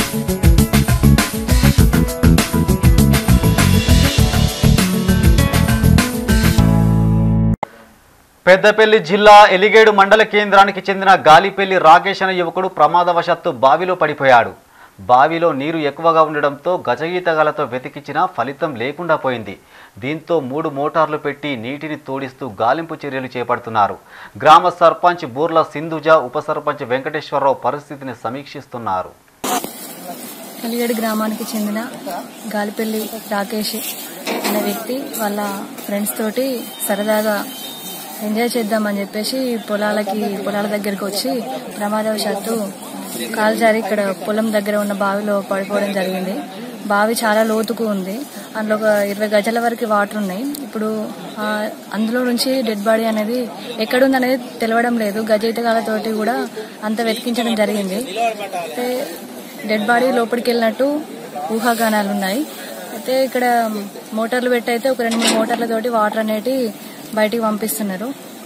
పెద్దపల్లి జిల్లా ఎలిగేడు మండల కేంద్రానికి చెందిన గాలిపల్లి రాకేష్ అనే యువకుడు ప్రమాదవశాత్తు బావిలో పడిపోయాడు బావిలో నీరు ఎక్కువగా ఉండడంతో గజగీతగాలతో వెతికించినా ఫలితం లేకుండా పోయింది దీంతో మూడు మోటార్లు పెట్టి నీటిని తోడిస్తూ గాలింపు చర్యలు చేపడుతున్నారు గ్రామ సర్పంచ్ బూర్ల సింధుజ ఉప సర్పంచ్ వెంకటేశ్వరరావు పరిస్థితిని సమీక్షిస్తున్నారు కలిగడి గ్రామానికి చెందిన గాలిపల్లి రాకేష్ అనే వ్యక్తి వాళ్ళ ఫ్రెండ్స్ తోటి సరదాగా ఎంజాయ్ చేద్దామని చెప్పేసి పొలాలకి పొలాల దగ్గరికి వచ్చి ప్రమాదవశాత్తు కాలు జారి ఇక్కడ పొలం దగ్గర ఉన్న బావిలో పడిపోవడం జరిగింది బావి చాలా లోతుకు ఉంది అందులో ఒక ఇరవై గజాల వరకు వాటర్ ఉన్నాయి ఇప్పుడు ఆ, అందులో నుంచి డెడ్ బాడీ అనేది ఎక్కడుందనేది తెలవడం లేదు గజయితగాలతోటి కూడా అంత వెతికించడం జరిగింది అయితే డెడ్ బాడీ లోపలికి వెళ్ళినట్టు ఊహాగానాలు ఉన్నాయి అయితే ఇక్కడ మోటార్లు పెట్టి అయితే ఒక రెండు మూడు మోటార్లతోటి వాటర్ అనేటి బయటికి పంపిస్తున్నారు